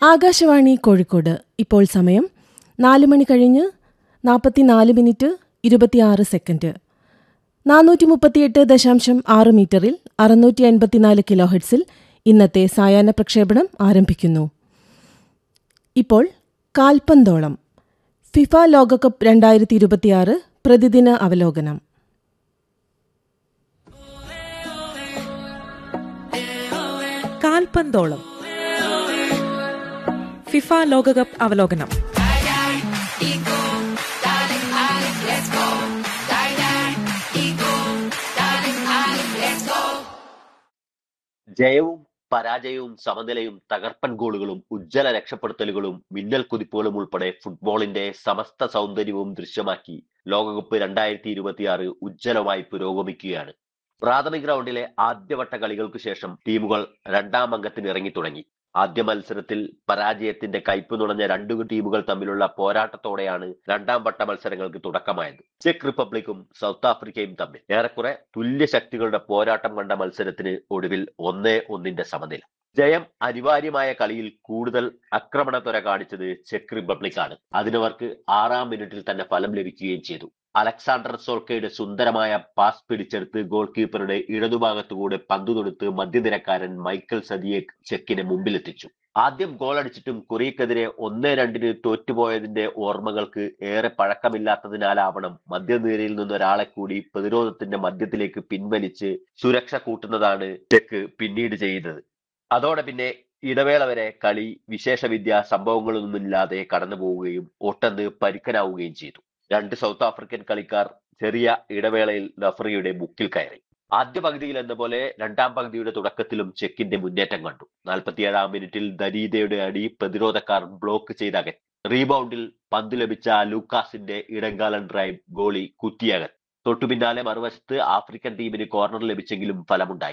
ആകാശവാണി കോഴിക്കോട് ഇപ്പോൾ സമയം നാല് മണി കഴിഞ്ഞ് നാൽപ്പത്തിനാല് മിനിറ്റ് ഇരുപത്തിയാറ് സെക്കൻഡ് നാനൂറ്റി മുപ്പത്തിയെട്ട് ദശാംശം ആറ് മീറ്ററിൽ അറുന്നൂറ്റി എൺപത്തിനാല് കിലോ ഹെഡ്സിൽ ഇന്നത്തെ സായാഹ്ന പ്രക്ഷേപണം ആരംഭിക്കുന്നു ഇപ്പോൾ കാൽപന്തോളം ഫിഫ ലോകകപ്പ് രണ്ടായിരത്തി ഇരുപത്തിയാറ് പ്രതിദിന അവലോകനം കാൽപന്തോളം ഫിഫ ലോകകപ്പ് അവലോകനം ജയവും പരാജയവും സമനിലയും തകർപ്പൻ ഗോളുകളും ഉജ്ജ്വല രക്ഷപ്പെടുത്തലുകളും മിന്നൽ കുതിപ്പുകളും ഉൾപ്പെടെ ഫുട്ബോളിന്റെ സമസ്ത സൗന്ദര്യവും ദൃശ്യമാക്കി ലോകകപ്പ് രണ്ടായിരത്തി ഇരുപത്തിയാറ് ഉജ്ജ്വലമായി പുരോഗമിക്കുകയാണ് പ്രാഥമിക റൗണ്ടിലെ ആദ്യവട്ട കളികൾക്കു ശേഷം ടീമുകൾ രണ്ടാം അംഗത്തിന് ഇറങ്ങി തുടങ്ങി ആദ്യ മത്സരത്തിൽ പരാജയത്തിന്റെ കയ്പ് നുണഞ്ഞ രണ്ടു ടീമുകൾ തമ്മിലുള്ള പോരാട്ടത്തോടെയാണ് രണ്ടാം വട്ട മത്സരങ്ങൾക്ക് തുടക്കമായത് ചെക്ക് റിപ്പബ്ലിക്കും സൗത്ത് ആഫ്രിക്കയും തമ്മിൽ ഏറെക്കുറെ തുല്യ ശക്തികളുടെ പോരാട്ടം കണ്ട മത്സരത്തിന് ഒടുവിൽ ഒന്നേ ഒന്നിന്റെ സമനില ജയം അനിവാര്യമായ കളിയിൽ കൂടുതൽ ആക്രമണത്വര കാണിച്ചത് ചെക്ക് റിപ്പബ്ലിക്കാണ് അതിനവർക്ക് ആറാം മിനിറ്റിൽ തന്നെ ഫലം ലഭിക്കുകയും ചെയ്തു അലക്സാണ്ടർ സോൾക്കയുടെ സുന്ദരമായ പാസ് പിടിച്ചെടുത്ത് ഗോൾ കീപ്പറുടെ ഇടതുഭാഗത്തുകൂടെ പന്തു തൊടുത്ത് മധ്യനിരക്കാരൻ മൈക്കൽ സദിയെ ചെക്കിനെ മുമ്പിലെത്തിച്ചു ആദ്യം ഗോൾ അടിച്ചിട്ടും കൊറിയക്കെതിരെ ഒന്നേ രണ്ടിന് തോറ്റുപോയതിന്റെ ഓർമ്മകൾക്ക് ഏറെ പഴക്കമില്ലാത്തതിനാലാവണം മധ്യനിരയിൽ നിന്നൊരാളെ കൂടി പ്രതിരോധത്തിന്റെ മധ്യത്തിലേക്ക് പിൻവലിച്ച് സുരക്ഷ കൂട്ടുന്നതാണ് ചെക്ക് പിന്നീട് ചെയ്യുന്നത് അതോടെ പിന്നെ ഇടവേള വരെ കളി വിശേഷവിദ്യ സംഭവങ്ങളൊന്നുമില്ലാതെ കടന്നു പോവുകയും ഒട്ടന്ന് പരിക്കനാവുകയും ചെയ്തു രണ്ട് സൗത്ത് ആഫ്രിക്കൻ കളിക്കാർ ചെറിയ ഇടവേളയിൽ റഫറിയുടെ മുക്കിൽ കയറി ആദ്യ പകുതിയിൽ എന്ന പോലെ രണ്ടാം പകുതിയുടെ തുടക്കത്തിലും ചെക്കിന്റെ മുന്നേറ്റം കണ്ടു നാൽപ്പത്തിയേഴാം മിനിറ്റിൽ ദരീദയുടെ അടി പ്രതിരോധക്കാർ ബ്ലോക്ക് ചെയ്തകറ്റി റീബൗണ്ടിൽ പന്ത് ലഭിച്ച ലൂക്കാസിന്റെ ഇടങ്കാലൻ ഡ്രൈവ് ഗോളി കുത്തിയകൻ തൊട്ടു പിന്നാലെ മറുവശത്ത് ആഫ്രിക്കൻ ടീമിന് കോർണർ ലഭിച്ചെങ്കിലും ഫലമുണ്ടായി